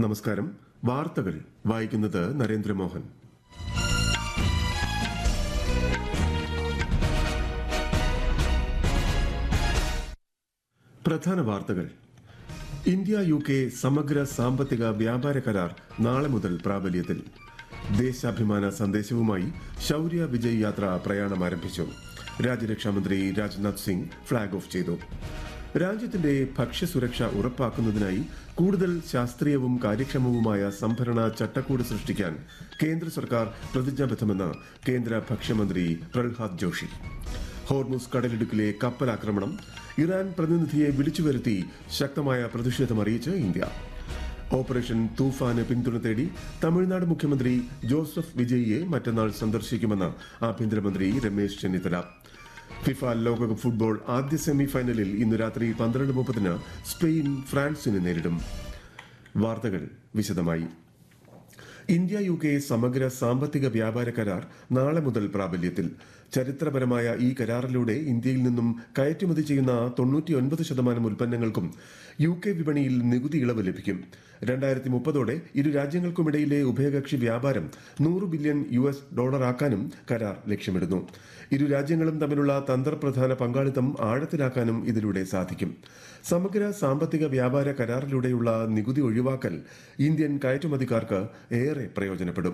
നമസ്കാരം വാർത്തകൾ വായിക്കുന്നത് നരേന്ദ്രമോഹൻ പ്രധാന വാർത്തകൾ ഇന്ത്യ യു കെ സമഗ്ര സാമ്പത്തിക വ്യാപാര കരാർ നാളെ മുതൽ പ്രാബല്യത്തിൽ ദേശാഭിമാന സന്ദേശവുമായി ശൌര്യ വിജയ് യാത്ര പ്രയാണം ആരംഭിച്ചു രാജ്യരക്ഷാമന്ത്രി രാജ്നാഥ് സിംഗ് ഫ്ളാഗ് ഓഫ് ചെയ്തു രാജ്യത്തിന്റെ ഭക്ഷ്യസുരക്ഷ ഉറപ്പാക്കുന്നതിനായി കൂടുതൽ ശാസ്ത്രീയവും കാര്യക്ഷമവുമായ സംഭരണ ചട്ടക്കൂട് സൃഷ്ടിക്കാൻ കേന്ദ്ര സർക്കാർ പ്രതിജ്ഞാബദ്ധമെന്ന് കേന്ദ്ര ഭക്ഷ്യമന്ത്രി പ്രഹ്ലാദ് ജോഷി ഹോർമുസ് കടലിടുക്കിലെ കപ്പലാക്രമണം ഇറാൻ പ്രതിനിധിയെ വിളിച്ചു വരുത്തി ശക്തമായ പ്രതിഷേധം അറിയിച്ച് ഇന്ത്യ ഓപ്പറേഷൻ തൂഫാന് പിന്തുണ തേടി തമിഴ്നാട് മുഖ്യമന്ത്രി ജോസഫ് വിജയിയെ മറ്റന്നാൾ സന്ദർശിക്കുമെന്ന് ആഭ്യന്തരമന്ത്രി രമേശ് ചെന്നിത്തല ഫിഫ ലോകകപ്പ് ഫുട്ബോൾ ആദ്യ സെമി ഫൈനലിൽ ഇന്ന് രാത്രി പന്ത്രണ്ട് മുപ്പതിന് സ്പെയിൻ ഫ്രാൻസിനെ നേരിടും വാർത്തകൾ വിശദമായി ഇന്ത്യ യു കെ സമഗ്ര സാമ്പത്തിക വ്യാപാര കരാർ നാളെ മുതൽ പ്രാബല്യത്തിൽ ചരിത്രപരമായ ഈ കരാറിലൂടെ ഇന്ത്യയിൽ നിന്നും കയറ്റുമതി ചെയ്യുന്ന തൊണ്ണൂറ്റിയൊൻപത് ശതമാനം ഉൽപ്പന്നങ്ങൾക്കും യു കെ വിപണിയിൽ നികുതി ഇളവ് ലഭിക്കും രണ്ടായിരത്തി മുപ്പതോടെ ഇരു രാജ്യങ്ങൾക്കുമിടയിലെ ഉഭയകക്ഷി വ്യാപാരം നൂറ് ബില്യൺ യു എസ് ഡോളറാക്കാനും കരാർ ലക്ഷ്യമിടുന്നു ഇരു രാജ്യങ്ങളും തമ്മിലുള്ള തന്ത്രപ്രധാന പങ്കാളിത്തം ആഴത്തിലാക്കാനും ഇതിലൂടെ സാധിക്കും സമഗ്ര സാമ്പത്തിക വ്യാപാര കരാറിലൂടെയുള്ള നികുതി ഒഴിവാക്കൽ ഇന്ത്യൻ കയറ്റുമതിക്കാർക്ക് ഏറെ പ്രയോജനപ്പെടും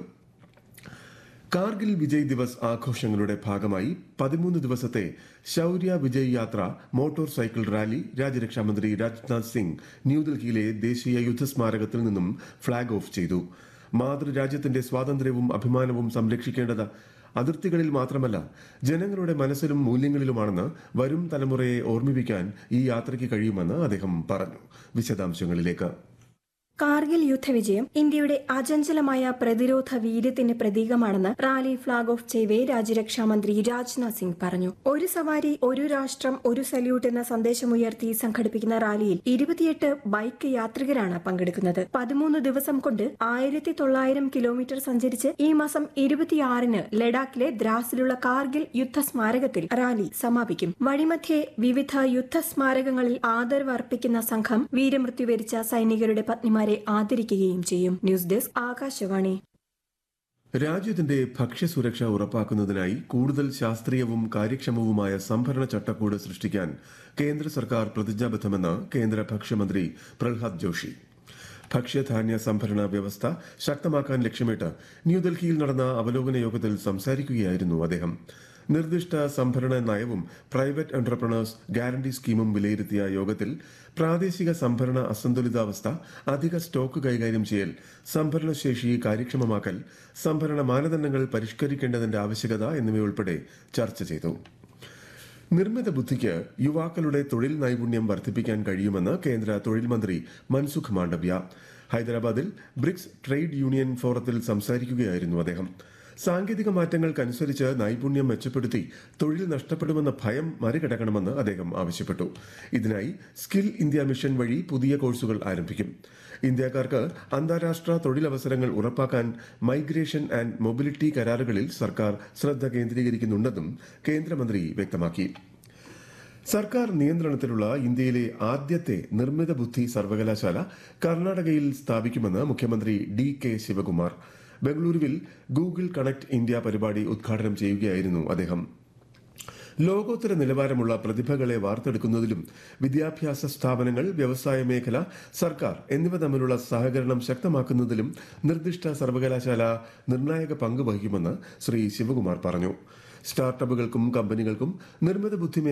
കാർഗിൽ വിജയ് ദിവസ് ആഘോഷങ്ങളുടെ ഭാഗമായി പതിമൂന്ന് ദിവസത്തെ ശൌര്യ വിജയ് യാത്ര മോട്ടോർ സൈക്കിൾ റാലി രാജ്യരക്ഷാമന്ത്രി രാജ്നാഥ് സിംഗ് ന്യൂഡൽഹിയിലെ ദേശീയ യുദ്ധസ്മാരകത്തിൽ നിന്നും ഫ്ളാഗ് ഓഫ് ചെയ്തു മാതൃരാജ്യത്തിന്റെ സ്വാതന്ത്ര്യവും അഭിമാനവും സംരക്ഷിക്കേണ്ടത് അതിർത്തികളിൽ മാത്രമല്ല ജനങ്ങളുടെ മനസ്സിലും മൂല്യങ്ങളിലുമാണെന്ന് വരും തലമുറയെ ഓർമ്മിപ്പിക്കാൻ ഈ യാത്രയ്ക്ക് കഴിയുമെന്ന് അദ്ദേഹം പറഞ്ഞു വിശദാംശങ്ങളിലേക്ക് കാർഗിൽ യുദ്ധവിജയം ഇന്ത്യയുടെ അചഞ്ചലമായ പ്രതിരോധ വീര്യത്തിന് പ്രതീകമാണെന്ന് റാലി ഫ്ളാഗ് ഓഫ് ചെയ്യവേ രാജ്യരക്ഷാമന്ത്രി രാജ്നാഥ് സിംഗ് പറഞ്ഞു ഒരു സവാരി ഒരു രാഷ്ട്രം ഒരു സല്യൂട്ട് എന്ന സന്ദേശമുയർത്തി സംഘടിപ്പിക്കുന്ന റാലിയിൽ ഇരുപത്തിയെട്ട് ബൈക്ക് യാത്രികരാണ് പങ്കെടുക്കുന്നത് പതിമൂന്ന് ദിവസം കൊണ്ട് ആയിരത്തി തൊള്ളായിരം കിലോമീറ്റർ സഞ്ചരിച്ച് ഈ മാസം ഇരുപത്തിയാറിന് ലഡാക്കിലെ ദ്രാസിലുള്ള കാർഗിൽ യുദ്ധ സ്മാരകത്തിൽ റാലി സമാപിക്കും വഴിമധ്യേ വിവിധ യുദ്ധ സ്മാരകങ്ങളിൽ ആദരവ് അർപ്പിക്കുന്ന സംഘം വീരമൃത്യു വരിച്ച സൈനികരുടെ പത്നിമാരെ ആദരിക്കുകയും ചെയ്യും ന്യൂസ് ഡെസ്ക് ആകാശവാണി രാജ്യത്തിന്റെ ഭക്ഷ്യസുരക്ഷ ഉറപ്പാക്കുന്നതിനായി കൂടുതൽ ശാസ്ത്രീയവും കാര്യക്ഷമവുമായ സംഭരണ ചട്ടക്കൂട് സൃഷ്ടിക്കാൻ കേന്ദ്ര സർക്കാർ പ്രതിജ്ഞാബദ്ധമെന്ന് കേന്ദ്ര ഭക്ഷ്യമന്ത്രി പ്രഹ്ലാദ് ജോഷി ഭക്ഷ്യധാന്യ സംഭരണ വ്യവസ്ഥ ശക്തമാക്കാൻ ലക്ഷ്യമിട്ട് ന്യൂഡൽഹിയിൽ നടന്ന അവലോകന യോഗത്തിൽ സംസാരിക്കുകയായിരുന്നു അദ്ദേഹം നിർദ്ദിഷ്ട സംഭരണ നയവും പ്രൈവറ്റ് എന്റർപ്രണേഴ്സ് ഗ്യാരണ്ടി സ്കീമും വിലയിരുത്തിയ യോഗത്തിൽ പ്രാദേശിക സംഭരണ അസന്തുലിതാവസ്ഥ അധിക സ്റ്റോക്ക് കൈകാര്യം ചെയ്യൽ സംഭരണശേഷി കാര്യക്ഷമമാക്കൽ സംഭരണ മാനദണ്ഡങ്ങൾ പരിഷ്കരിക്കേണ്ടതിന്റെ ആവശ്യകത എന്നിവയുൾപ്പെടെ ചർച്ച ചെയ്തു നിർമ്മിത ബുദ്ധിക്ക് യുവാക്കളുടെ തൊഴിൽ നൈപുണ്യം വർദ്ധിപ്പിക്കാൻ കഴിയുമെന്ന് കേന്ദ്ര തൊഴിൽ മന്ത്രി മൻസുഖ് മാണ്ഡവ്യ ഹൈദരാബാദിൽ ബ്രിക്സ് ട്രേഡ് യൂണിയൻ ഫോറത്തിൽ സംസാരിക്കുകയായിരുന്നു അദ്ദേഹം സാങ്കേതിക മാറ്റങ്ങൾക്കനുസരിച്ച് നൈപുണ്യം മെച്ചപ്പെടുത്തി തൊഴിൽ നഷ്ടപ്പെടുമെന്ന ഭയം മറികടക്കണമെന്ന് അദ്ദേഹം ആവശ്യപ്പെട്ടു ഇതിനായി സ്കിൽ ഇന്ത്യ മിഷൻ വഴി പുതിയ കോഴ്സുകൾ ആരംഭിക്കും ഇന്ത്യക്കാർക്ക് അന്താരാഷ്ട്ര തൊഴിലവസരങ്ങൾ ഉറപ്പാക്കാൻ മൈഗ്രേഷൻ ആൻഡ് മൊബിലിറ്റി കരാറുകളിൽ സർക്കാർ ശ്രദ്ധ കേന്ദ്രീകരിക്കുന്നുണ്ടെന്നും കേന്ദ്രമന്ത്രി വ്യക്തമാക്കി സർക്കാർ നിയന്ത്രണത്തിലുള്ള ഇന്ത്യയിലെ ആദ്യത്തെ നിർമ്മിത ബുദ്ധി സർവകലാശാല കർണാടകയിൽ സ്ഥാപിക്കുമെന്ന് മുഖ്യമന്ത്രി ഡി കെ ശിവകുമാർ ബംഗളൂരുവിൽ ഗൂഗിൾ കണക്ട് ഇന്ത്യ പരിപാടി ഉദ്ഘാടനം ചെയ്യുകയായിരുന്നു അദ്ദേഹം ലോകോത്തര നിലവാരമുള്ള പ്രതിഭകളെ വാർത്തെടുക്കുന്നതിലും വിദ്യാഭ്യാസ സ്ഥാപനങ്ങൾ വ്യവസായ മേഖല സർക്കാർ എന്നിവ തമ്മിലുള്ള സഹകരണം ശക്തമാക്കുന്നതിലും നിർദ്ദിഷ്ട സർവകലാശാല നിർണായക പങ്ക് വഹിക്കുമെന്ന് ശ്രീ ശിവകുമാർ പറഞ്ഞു സ്റ്റാർട്ടപ്പുകൾക്കും കമ്പനികൾക്കും നിർമ്മിത ബുദ്ധി